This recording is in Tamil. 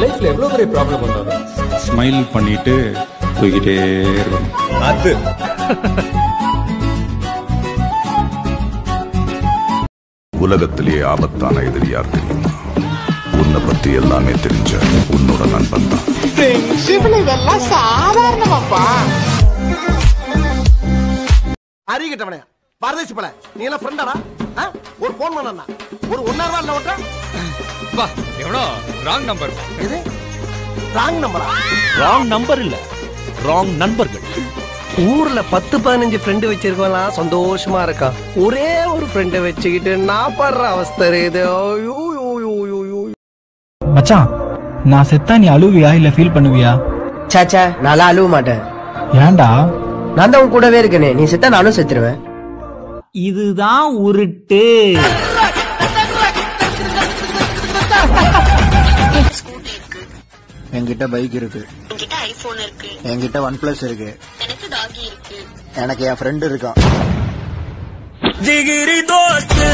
லைஃப்ல எவ்வளவு பெரிய ப்ராப்ளம் வந்தாலும் ஸ்மைல் பண்ணிட்டு தூக்கிட்டே இருக்கணும் அது உலகத்திலேயே ஆபத்தான எதிரி யார் தெரியுமா உன்னை பத்தி எல்லாமே தெரிஞ்ச உன்னோட நண்பன் தான் இதெல்லாம் சாதாரணமாப்பா அறிகிட்டவனே பரதேசி பல நீ எல்லாம் ஃப்ரெண்டாடா ஒரு போன் பண்ணா ஒரு ஒன்னா ரூபா இல்ல ஓட்ட வா எவ்வளோ ராங் நம்பர் இது ராங் நம்பரா ராங் நம்பர் இல்ல ராங் நண்பர்கள் ஊர்ல பத்து பதினஞ்சு ஃப்ரெண்டு வச்சிருக்கலாம் சந்தோஷமா இருக்கான் ஒரே ஒரு ஃப்ரெண்டை வச்சுக்கிட்டு நான் படுற அவஸ்தை இது ஐயோ, ஐயோ, ஐயோ, ஐயோ, ஐயோ. மச்சான் நான் செத்தா நீ அழுவியா இல்ல ஃபீல் பண்ணுவியா சேச்சே நல்லா அழுவ மாட்டேன் ஏன்டா நான் தான் உன் கூடவே இருக்கனே நீ செத்தா நானும் செத்துருவேன் இதுதான் உருட்டு என்கிட்ட பைக் இருக்கு என்கிட்ட ஐபோன் இருக்கு என்கிட்ட ஒன் பிளஸ் இருக்கு எனக்கு டாகி இருக்கு எனக்கு என் ஃப்ரெண்ட் இருக்கான் ஜிகிரி தோஸ்து